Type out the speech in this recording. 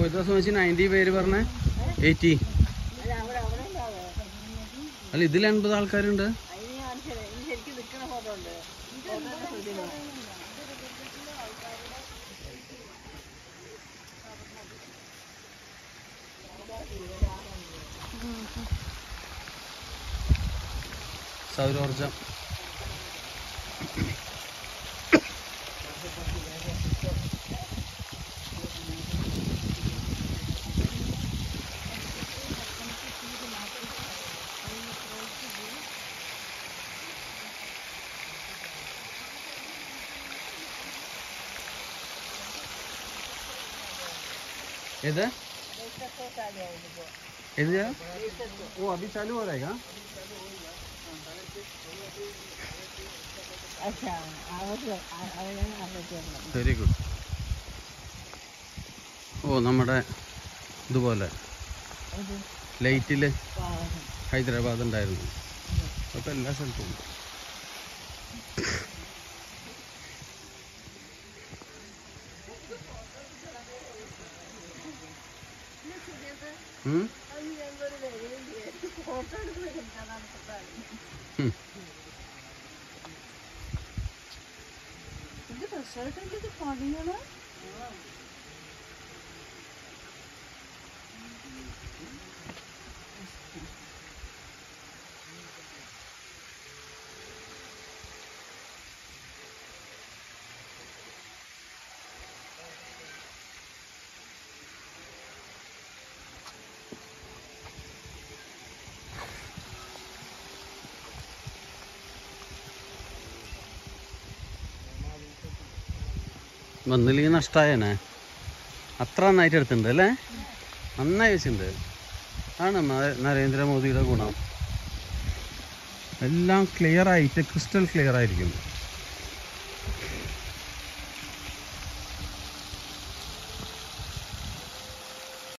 എത്ര വെച്ച് നയൻറ്റി പേര് പറഞ്ഞ എയ്റ്റി അല്ല അവിടെ അവിടെ ഉണ്ടാവോ അല്ല ഇതിൽ എൺപത് ആൾക്കാരുണ്ട് അതിന് കാണിച്ചു തരാം ഇനി ശരിക്കും നിൽക്കുന്ന ഫോട്ടോ ഉണ്ട് ഫോട്ടോ ശ്രദ്ധിക്കണം സൗരോർജം ഏത് ഏത് ജഗह? वो अभी चालू हो रहेगा अच्छा അങ്ങോട്ട് അവനെ അങ്ങോട്ട് വരണം വെരി ഗുഡ് ഓ നമ്മുടെ ഇതുപോലെ ഇത് ലൈറ്റിൽ പാവം. ഹൈദരാബാദ് ഉണ്ടായിരുന്നു അപ്പോൾ എല്ലാ സ്ഥലത്തും ഉണ്ട് ഉം? ഉം. ഇത് റിസോർട്ടിന്റെ ഇത് പണിയാണ് വന്നില്ലെങ്കിൽ നഷ്ടമായേനെ അത്ര നന്നായിട്ട് എടുത്തിട്ടുണ്ട് അല്ലേ നന്നായി വെച്ചിട്ടുണ്ട് ആണ് നര- നരേന്ദ്രമോദിയുടെ ഗുണം എല്ലാം ക്ലിയർ ആയിട്ട് ക്രിസ്റ്റൽ ക്ലിയർ ആയിരിക്കും